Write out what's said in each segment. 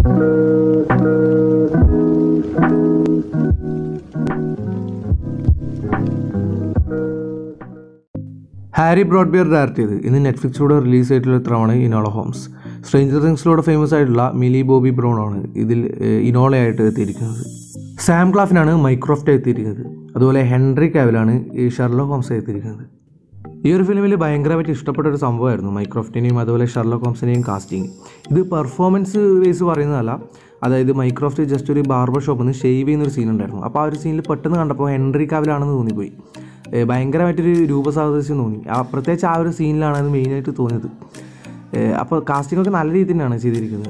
Harry ബ്രോഡ്ബിയർ direct ചെയ്ത് ഇന്ന് നെറ്റ്ഫ്ലിക്സിലൂടെ release ആയിട്ടുള്ള ചിത്രമാണ് ഇനോള ഹോംസ് സ്ട്രേഞ്ചർ തിങ്സിലൂടെ ഫേമസ് ആയിട്ടുള്ള മിലി ബോബി ബ്രൗൺ ആണ് ഇതിൽ ഏഹ്, ഇനോളയായിട്ട് എത്തിയിരിക്കുന്നത് സാം ക്ലാഫിനാണ് മൈക്രോഫ്റ്റ് എത്തിയിരിക്കുന്നത് അതുപോലെ ഹെൻറി കാവിലാണ് ഈ ഷെർലോ ഹോംസ് എത്തിയിരിക്കുന്നത് ഈ ഒരു ഫിലിമിൽ ഭയങ്കരമായിട്ട് ഇഷ്ടപ്പെട്ട ഒരു സംഭവമായിരുന്നു മൈക്രോഫ്റ്റിനെയും അതുപോലെ ഷെർലോ ഹോംസിനെയും കാസ്റ്റിംഗ് ഇത് പെർഫോമൻസ് ബേസ് പറയുന്നതല്ല അതായത് മൈക്രോഫ്റ്റ് ജസ്റ്റ് ഒരു ബാർബർ ഷോപ്പിൽ നിന്ന് ഷേവ് ചെയ്യുന്ന ഒരു സീൻ ഉണ്ടായിരുന്നു അപ്പോൾ ആ ഒരു സീനിൽ പെട്ടെന്ന് കണ്ടപ്പോൾ ഹെൻറി കാവിലാണെന്ന് തോന്നിപ്പോയി ഏ, ഭയങ്കരമായിട്ടൊരു രൂപസാദൃശ്യം തോന്നി ആ പ്രത്യേകിച്ച് ആ ഒരു സീനിലാണ് അത് മെയിനായിട്ട് തോന്നിയത് ഏ, അപ്പോൾ കാസ്റ്റിംഗ് ഒക്കെ നല്ല രീതിയിൽ തന്നെയാണ് ചെയ്തിരിക്കുന്നത്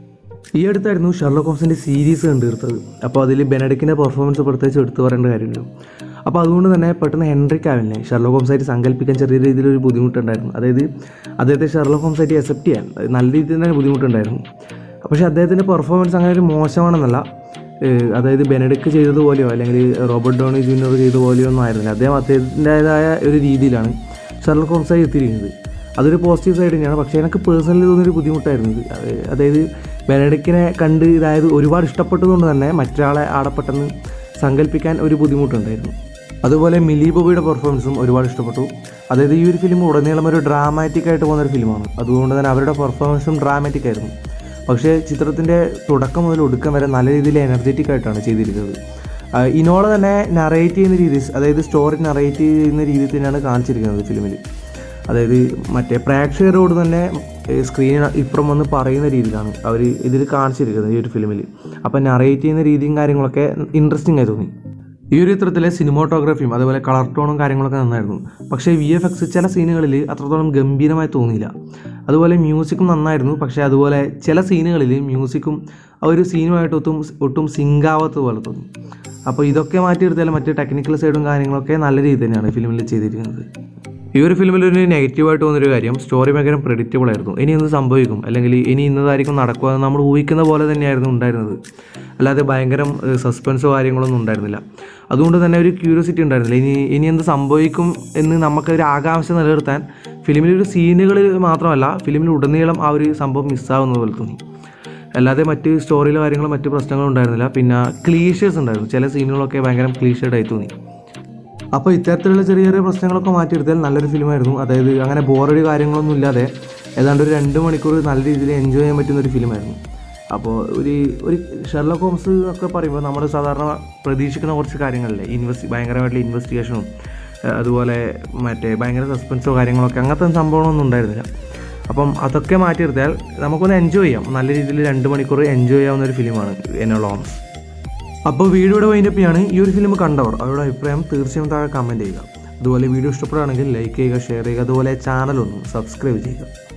ഈ അടുത്തായിരുന്നു ഷെർലോക്ക് ഹോംസിൻ്റെ സീരീസ് കണ്ടുതീർത്തത് അപ്പോൾ അതിൽ ബെനഡിക്കിൻ്റെ പെർഫോമൻസ് പ്രത്യേകിച്ച് എടുത്തു പറയേണ്ട കാര്യമില്ല അപ്പോൾ അതുകൊണ്ട് തന്നെ പെട്ടെന്ന് ഹെൻറി കാവിലിനെ ഷെർലോക്ക് ഹോംസായിട്ട് സങ്കല്പിക്കാൻ ചെറിയ രീതിയിലൊരു ബുദ്ധിമുട്ടുണ്ടായിരുന്നു അതായത് അദ്ദേഹത്തെ ഷെർലോക്ക് ഹോംസായിട്ട് അക്സെപ്റ്റ് ചെയ്യാൻ അത് നല്ല രീതിയിൽ തന്നെ ബുദ്ധിമുട്ടുണ്ടായിരുന്നു പക്ഷേ അദ്ദേഹത്തിൻ്റെ പെർഫോമൻസ് അങ്ങനെ ഒരു മോശമാണെന്നല്ല ഏഹ് അതായത് ബെനഡിക്ക് ചെയ്തതുപോലെയോ അല്ലെങ്കിൽ റോബർട്ട് ഡോണി ജൂനിയർ ചെയ്ത പോലെയോ ഒന്നും ആയിരുന്നില്ല അദ്ദേഹം അദ്ദേഹത്തിൻ്റെതായ ഒരു രീതിയിലാണ് ഷെർലക്ക് ഹോംസായി എത്തിയിരിക്കുന്നത് അതൊരു പോസിറ്റീവ് സൈഡ് തന്നെയാണ് പക്ഷേ എനിക്ക് പേഴ്സണലി തോന്നിയൊരു ബുദ്ധിമുട്ടായിരുന്നു ഇത് അത് അതായത് ബെനഡിക്കിനെ കണ്ട് ഇതായത് ഒരുപാട് ഇഷ്ടപ്പെട്ടതുകൊണ്ട് തന്നെ മറ്റൊരാളെ ആടെ പെട്ടെന്ന് സങ്കല്പിക്കാൻ ഒരു ബുദ്ധിമുട്ടുണ്ടായിരുന്നു അതുപോലെ മിലി ബോബിയുടെ പെർഫോമൻസും ഒരുപാട് ഇഷ്ടപ്പെട്ടു അതായത് ഈ ഒരു ഫിലിം ഉടനീളം ഒരു ഡ്രാമാറ്റിക് ആയിട്ട് പോകുന്ന ഒരു ഫിലിമാണ് അതുകൊണ്ട് തന്നെ അവരുടെ പെർഫോമൻസും ഡ്രാമാറ്റിക് ആയിരുന്നു പക്ഷേ ചിത്രത്തിൻ്റെ തുടക്കം മുതൽ ഒടുക്കം വരെ നല്ല രീതിയിൽ എനർജറ്റിക് ആയിട്ടാണ് ചെയ്തിരിക്കുന്നത് ആ, ഇനോള തന്നെ നറേറ്റ് ചെയ്യുന്ന രീതി അതായത് സ്റ്റോറി നറേറ്റ് ചെയ്യുന്ന രീതിയിൽ തന്നെയാണ് കാണിച്ചിരിക്കുന്നത് ഫിലിമിൽ അതായത് മറ്റേ പ്രേക്ഷകരോട് തന്നെ സ്ക്രീൻ ഇപ്പുറം വന്ന് പറയുന്ന രീതിയിലാണ് അവർ ഇതിൽ കാണിച്ചിരിക്കുന്നത് ഈ ഒരു ഫിലിമിൽ അപ്പം നറേറ്റ് ചെയ്യുന്ന രീതിയും കാര്യങ്ങളൊക്കെ ഇൻട്രസ്റ്റിംഗ് ആയി തോന്നി ഈ ഒരു ചിത്രത്തിലെ സിനിമാറ്റോഗ്രാഫിയും അതുപോലെ കളർ ടോണും കാര്യങ്ങളൊക്കെ നന്നായിരുന്നു പക്ഷേ വി എഫ് എക്സ് ചില സീനുകളിൽ അത്രത്തോളം ഗംഭീരമായി തോന്നിയില്ല അതുപോലെ മ്യൂസിക്കും നന്നായിരുന്നു പക്ഷേ അതുപോലെ ചില സീനുകളിൽ മ്യൂസിക്കും ആ ഒരു സീനുമായിട്ട് ഒട്ടും ഒട്ടും സിങ്കാവാത്ത പോലെ തോന്നി അപ്പോൾ ഇതൊക്കെ മാറ്റിയെടുത്താൽ മറ്റ് ടെക്നിക്കൽ സൈഡും കാര്യങ്ങളൊക്കെ നല്ല രീതിയിൽ തന്നെയാണ് ഫിലിമിൽ ചെയ്തിരിക്കുന്നത് ഈ ഒരു ഫിലിമിൽ ഒരു നെഗറ്റീവായിട്ട് തോന്നിയൊരു കാര്യം സ്റ്റോറി ഭയങ്കര പ്രെഡിക്റ്റബിൾ ആയിരുന്നു ഇനി എന്ത് സംഭവിക്കും അല്ലെങ്കിൽ ഇനി ഇന്നതായിരിക്കും നടക്കുക എന്ന് നമ്മൾ ഊഹിക്കുന്ന പോലെ തന്നെയായിരുന്നു ഉണ്ടായിരുന്നത് അല്ലാതെ ഭയങ്കര സസ്പെൻസോ കാര്യങ്ങളൊന്നും ഉണ്ടായിരുന്നില്ല അതുകൊണ്ട് തന്നെ ഒരു ക്യൂരിയോസിറ്റി ഉണ്ടായിരുന്നില്ല ഇനി ഇനി എന്ത് സംഭവിക്കും എന്ന് നമുക്കൊരു ആകാംക്ഷ നിലനിർത്താൻ ഫിലിമിൽ ഒരു സീനുകളിൽ മാത്രമല്ല ഫിലിമിൽ ഉടനീളം ആ ഒരു സംഭവം മിസ്സാവുന്നത് പോലെ തോന്നി അല്ലാതെ മറ്റ് സ്റ്റോറിയിലെ കാര്യങ്ങളും മറ്റ് പ്രശ്നങ്ങളും ഉണ്ടായിരുന്നില്ല പിന്നെ ക്ലീഷേഴ്സ് ഉണ്ടായിരുന്നു ചില സീനുകളൊക്കെ ഭയങ്കര ക്ലീഷേഡായി തോന്നി അപ്പോൾ ഇത്തരത്തിലുള്ള ചെറിയ ചെറിയ പ്രശ്നങ്ങളൊക്കെ മാറ്റിയെടുത്താൽ നല്ലൊരു ഫിലിമായിരുന്നു അതായത് അങ്ങനെ ബോറടി കാര്യങ്ങളൊന്നും ഇല്ലാതെ ഏതാണ്ട് ഒരു രണ്ട് മണിക്കൂർ നല്ല രീതിയിൽ എൻജോയ് ചെയ്യാൻ പറ്റുന്ന ഒരു ഫിലിമായിരുന്നു അപ്പോൾ ഒരു ഒരു ഷെർലക് ഹോംസ് ഒക്കെ പറയുമ്പോൾ നമ്മൾ സാധാരണ പ്രതീക്ഷിക്കുന്ന കുറച്ച് കാര്യങ്ങളില്ലേ ഇൻവെസ്റ്റ് ഭയങ്കരമായിട്ടുള്ള ഇൻവെസ്റ്റിഗേഷനും ഏഹ് അതുപോലെ മറ്റേ ഭയങ്കര സസ്പെൻസോ കാര്യങ്ങളൊക്കെ അങ്ങനത്തെ സംഭവങ്ങളൊന്നും ഉണ്ടായിരുന്നില്ല അപ്പം അതൊക്കെ മാറ്റിയെടുത്താൽ നമുക്കൊന്ന് എൻജോയ് ചെയ്യാം നല്ല രീതിയിൽ രണ്ട് മണിക്കൂർ എൻജോയ് ചെയ്യാവുന്ന ഒരു ഫിലിമാണ് എന്നുള്ള ഹോംസ് അപ്പോൾ വീഡിയോയുടെ വൈൻഡപ്പ് ചെയ്യാണ് ഈ ഒരു ഫിലിം കണ്ടവർ അവരുടെ അഭിപ്രായം തീർച്ചയായും താഴെ കമൻറ്റ് ചെയ്യുക അതുപോലെ വീഡിയോ ഇഷ്ടപ്പെടുകയാണെങ്കിൽ ലൈക്ക് ചെയ്യുക ഷെയർ ചെയ്യുക അതുപോലെ ചാനൽ ഒന്ന് സബ്സ്ക്രൈബ് ചെയ്യുക